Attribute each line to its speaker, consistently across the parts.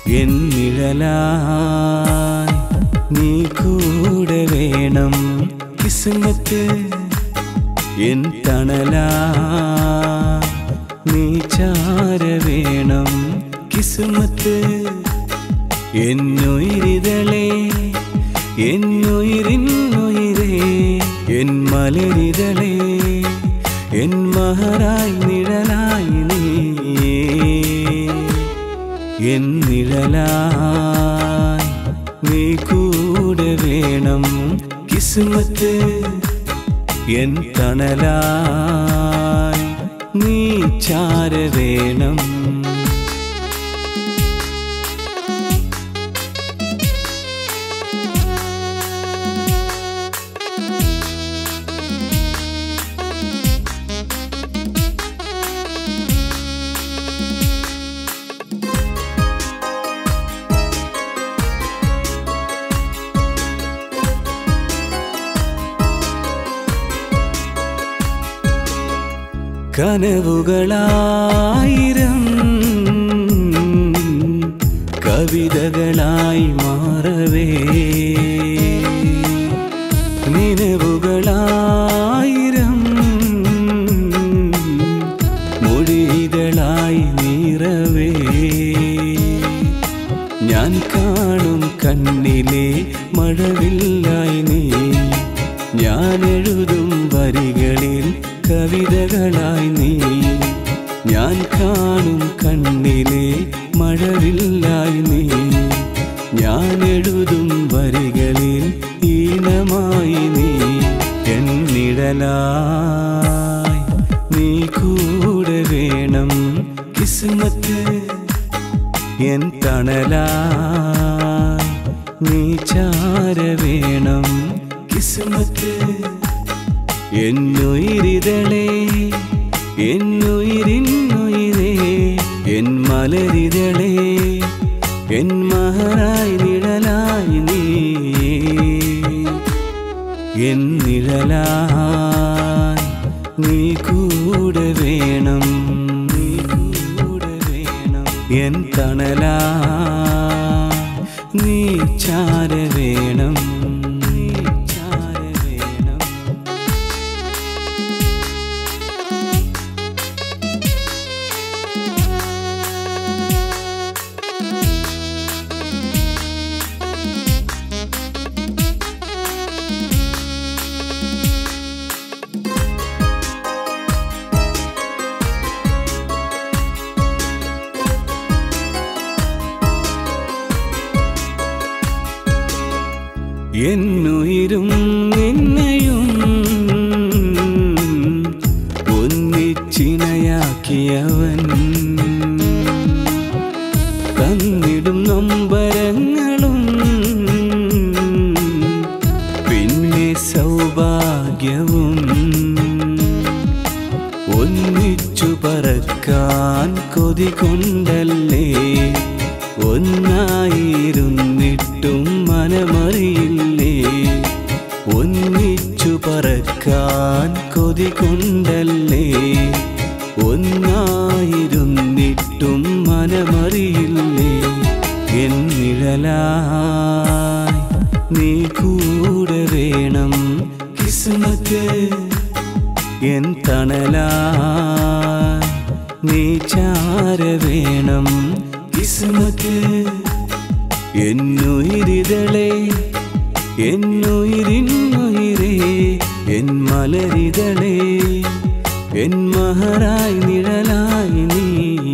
Speaker 1: N നിഴലായി നീ കൂടെ വേണം കിസ്മത്ത് എൻ തണലാ നീ ചാര വേണം കിസ്മത്ത് എന്നുയിരിതളേ എന്നുയിരിന്നുയിരേ എൻ മലരിതളേ എൻ മഹറായി നിഴലായി നീ എൻ നിഴലായി നീ കൂടെ വേണം കിസ്മത്ത് എൻ തണലായി നീ ചാര വേണം കനവുകളായിരം കവിതകളായി മാറവേ നിലവുകളായിരം മൊഴികളായി നീറവേ ഞാൻ കാണും കണ്ണിലെ മഴവില്ലായി നീ ഞാൻ എഴുതും വരികളിൽ കവിതകളായി നീ ഞാൻ കാണും കണ്ണിലെ മഴവില്ലായി നീ ഞാൻ എഴുതും വരികളിൽ ഈണമായി നീ എന്നിടലായി നീ കൂടെ വേണം കിസ്മത്ത് എൻ തണലായി നീ ചാര വേണം കിസ്മത്ത് എന്നുയിരിതളേ എന്നുയിരിന്നുയിരേ എൻ മലരിതളേ എൻ മഹറായി നിഴലായി നീ എൻ നിഴലായി നീ കൂടെ വേണം നീ കൂടെ വേണം എൻ തണലായി നീ ചാര വേണം നീ ചാര വേണം എന്നുയിരും നിന്നെയും ഒന്നിച്ചിണയാക്കിയവൻ തന്നിടും നൊമ്പരങ്ങളും പിന്നെ സൗഭാഗ്യവും ഒന്നിച്ചു പറക്കാൻ കൊതി കൊണ്ടല്ലേ ഒന്നായിരുന്നിട്ടും മനമറിയില്ലേ ഒന്നിച്ചു പറക്കാൻ കൊതി കൊണ്ടല്ലേ ഒന്നായിരുന്നിട്ടും മനമറിയില്ലേ എന്നിഴലായി നീ കൂടെ വേണം കിസ്മത്ത് എൻ തണലായി നീ ചാര വേണം കിസ്മത്ത് എന്നുയിരിതളേ എന്നുയിരിന്നുയിരേ എൻ മലരിതളേ എൻ മഹറായി നിഴലായി നീ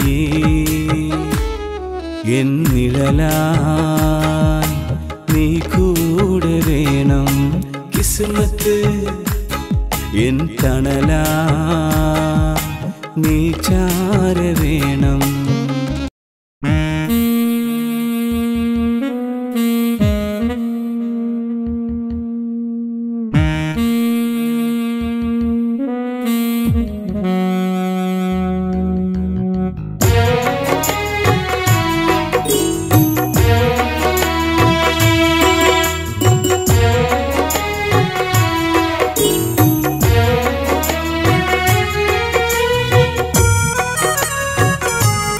Speaker 1: എൻ നിഴലായി നീ കൂടെ വേണം കിസ്മത്ത് എൻ തണലാ നീ ചാര വേണം
Speaker 2: ും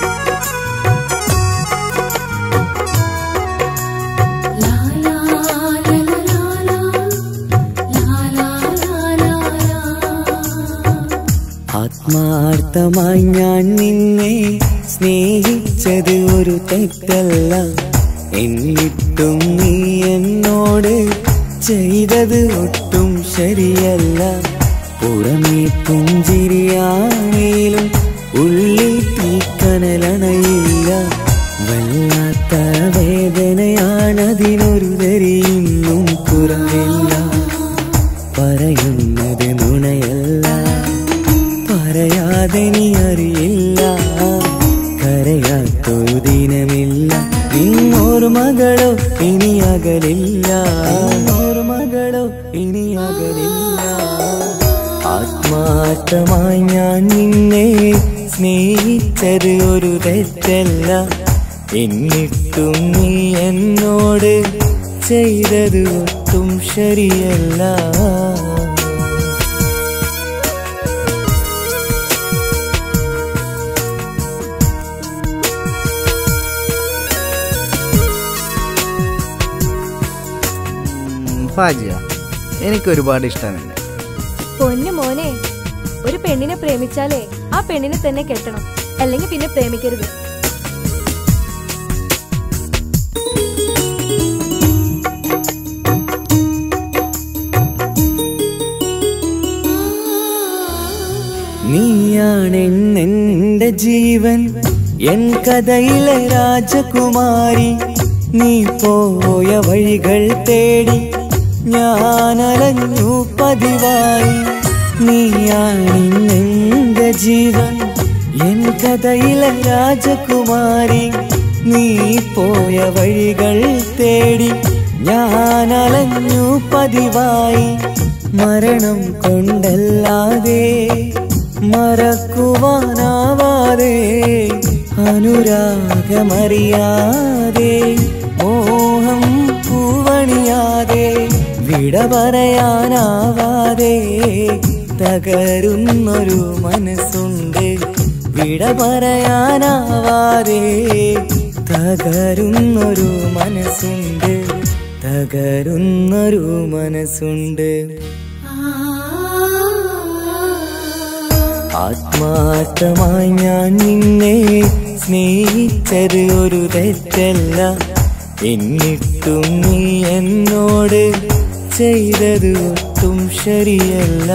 Speaker 1: ആത്മാർത്ഥമായി ഞാൻ നിന്നെ സ്നേഹിച്ചത് ഒരു തെറ്റല്ല എന്നിട്ടും നീ എന്നോട് ചെയ്തത് ഒട്ടും ശരിയല്ല പുറമേ പുഞ്ചിരിയാണേലും ഉള്ളിൽ തീക്കനലണയില്ല വല്ലാത്ത വേദനയാണതിനൊരു തരിയുന്നും കുറവില്ല പറയുന്നത് നുണയല്ല പറയാതെ നീ അറിയില്ല കരയാത്തൊരു ദിനമില്ല ഇന്നോർമകളോ ഇനി അകലില്ല ഇന്നോർമകളോ ഇനി അകലില്ല ആത്മാർത്ഥമായി ഞാൻ നിന്നെ സ്നേഹിച്ചത് ഒരു തെറ്റല്ല എന്നിട്ടും നീ എന്നോട് ചെയ്തത് ഒട്ടും ശരിയല്ല
Speaker 2: ഫാജിയ എനിക്ക് ഒരുപാട് ഇഷ്ടമാണ്
Speaker 3: പൊന്നു മോനെ ഒരു പെണ്ണിനെ പ്രേമിച്ചാലേ ആ പെണ്ണിനെ തന്നെ കെട്ടണം അല്ലെങ്കിൽ പിന്നെ പ്രേമിക്കരുത്
Speaker 1: നീയാണെന്നെന്റെ ജീവൻ എൻ കഥയിലെ രാജകുമാരി നീ പോയ വഴികൾ തേടി ഞാനലഞ്ഞു പതിവായി നീയാണെന്നെന്റെ ജീവൻ എൻ കഥയിലെ രാജകുമാരി നീ പോയ വഴികൾ തേടി ഞാനലഞ്ഞു പതിവായി മരണം കൊണ്ടല്ലാതെ മറക്കുവാനാവാതെ അനുരാഗമറിയാതെ മോഹം പൂവണിയാതെ വിട പറയാനാവാതെ തകരുന്നൊരു മനസ്സുണ്ട് വിട പറയാനാവാതെ തകരുന്നൊരു മനസ്സുണ്ട് തകരുന്നൊരു മനസ്സുണ്ട് ആത്മാർത്ഥമായി ഞാൻ നിന്നെ സ്നേഹിച്ചത് ഒരു തെറ്റല്ല എന്നിട്ടും നീ എന്നോട് ചെയ്തത് ഒട്ടും ശരിയല്ല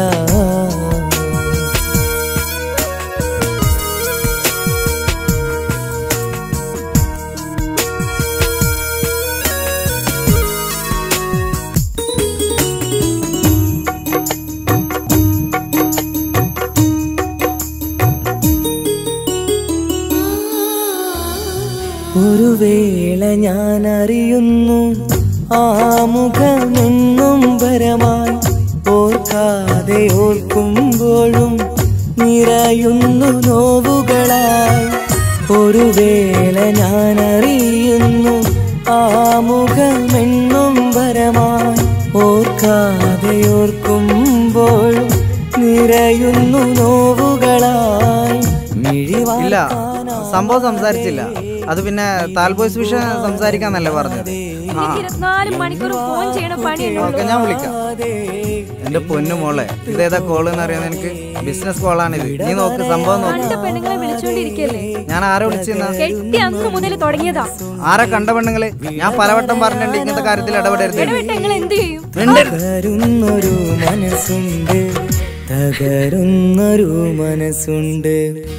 Speaker 1: ഒരു വേള ഞാൻ അറിയുന്നു ആ മുഖമെന്നും പരമായി ഓർക്കാതെ ഓർക്കുമ്പോഴും നിറയുന്നു നോവുകളായി ഒരു വേള ഞാൻ അറിയുന്നു ആ മുഖമെന്നും പരമായി ഓർക്കാതെ ഓർക്കുമ്പോഴും നിറയുന്നു നോവുകളായി
Speaker 2: ഇല്ല സംഭവം സംസാരിച്ചില്ല അത് പിന്നെ താൽബോയ്സ് വിഷയം സംസാരിക്കാന്നല്ലേ പറഞ്ഞത് ആ
Speaker 3: എനിക്ക് ഇരുപത്തിനാല് മണിക്കൂർ ഫോൺ ചെയ്യണ പണിയുള്ളൂ
Speaker 2: ഓക്കെ ഞാൻ വിളിക്കാം എന്റെ പൊന്നു മോളെ ഇതേതാ കോള് എന്ന് അറിയാൻ എനിക്ക് ബിസിനസ് കോളാണിത് നീ നോക്ക് സംഭവം നോക്ക്
Speaker 3: കണ്ട പെണ്ണുങ്ങളെ വിളിച്ചോണ്ടിരിക്കല്ലേ
Speaker 2: ഞാൻ ആരെ വിളിച്ചെന്നാ
Speaker 3: കെട്ടി അന്ന് മുതൽ തുടങ്ങിയതാ
Speaker 2: ആരെ കണ്ട പെണ്ണുങ്ങളെ ഞാൻ പലവട്ടം പറഞ്ഞിട്ടുണ്ട് ഇങ്ങനത്തെ കാര്യത്തിൽ ഇടപെടരുത്
Speaker 3: ഇടവിട്ട് നിങ്ങൾ എന്ത് ചെയ്യും
Speaker 1: തകരുന്നൊരു മനസ്സുണ്ട് തകരുന്നൊരു മനസ്സുണ്ട്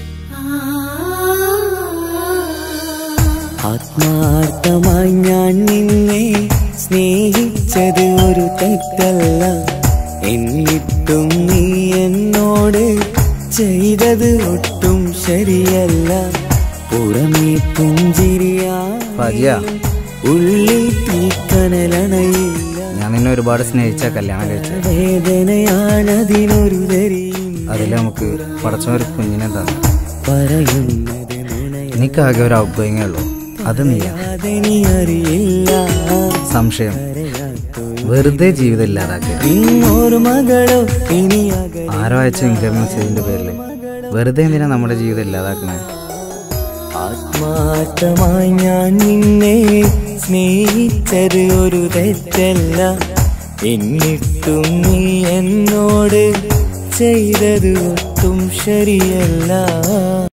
Speaker 1: ആത്മാർത്ഥമായി ഞാൻ നിന്നെ സ്നേഹിച്ചത് ഒരു തെറ്റല്ല എന്നിട്ടും നീ എന്നോട് ചെയ്തത് ഒട്ടും ശരിയല്ല പുറമേ പുഞ്ചിരിയാ
Speaker 2: ഫാജിയ.
Speaker 1: ഉള്ളിൽ തീക്കനലണയില്ല
Speaker 2: ഞാൻ നിന്നെ ഒരുപാട് സ്നേഹിച്ച കല്യാണം കഴിച്ചത്
Speaker 1: വേദനയാണതിനൊരു തരിയും
Speaker 2: അതിൽ നമുക്ക് പടച്ചോൻ ഒരു കുഞ്ഞിനെ തന്നു
Speaker 1: പറയുന്നത് നുണയാതെ
Speaker 2: എനിക്കാകെ ഒരു ഔട്ട്ഗോയിങ്ങേ ഉള്ളൂ അത് നീയാ
Speaker 1: നീ അറിയില്ല
Speaker 2: സംശയം വെറുതെ ജീവിതം ഇല്ലാതാക്കിയത്
Speaker 1: ഇന്നൊരു മകളോ ഇനി അകലെ
Speaker 2: ആരോ അയച്ച ഇൻകം മെസ്സേജിന്റെ പേരിൽ വെറുതെ എന്തിനാ നമ്മുടെ ജീവിതം ഇല്ലാതാക്കണേ
Speaker 1: ആത്മാർത്ഥമായി ഞാൻ നിന്നെ സ്നേഹിച്ചത് ഒരു തെറ്റല്ല എന്നിട്ടും നീ എന്നോട് ചെയ്തത് ഒട്ടും ശരിയല്ല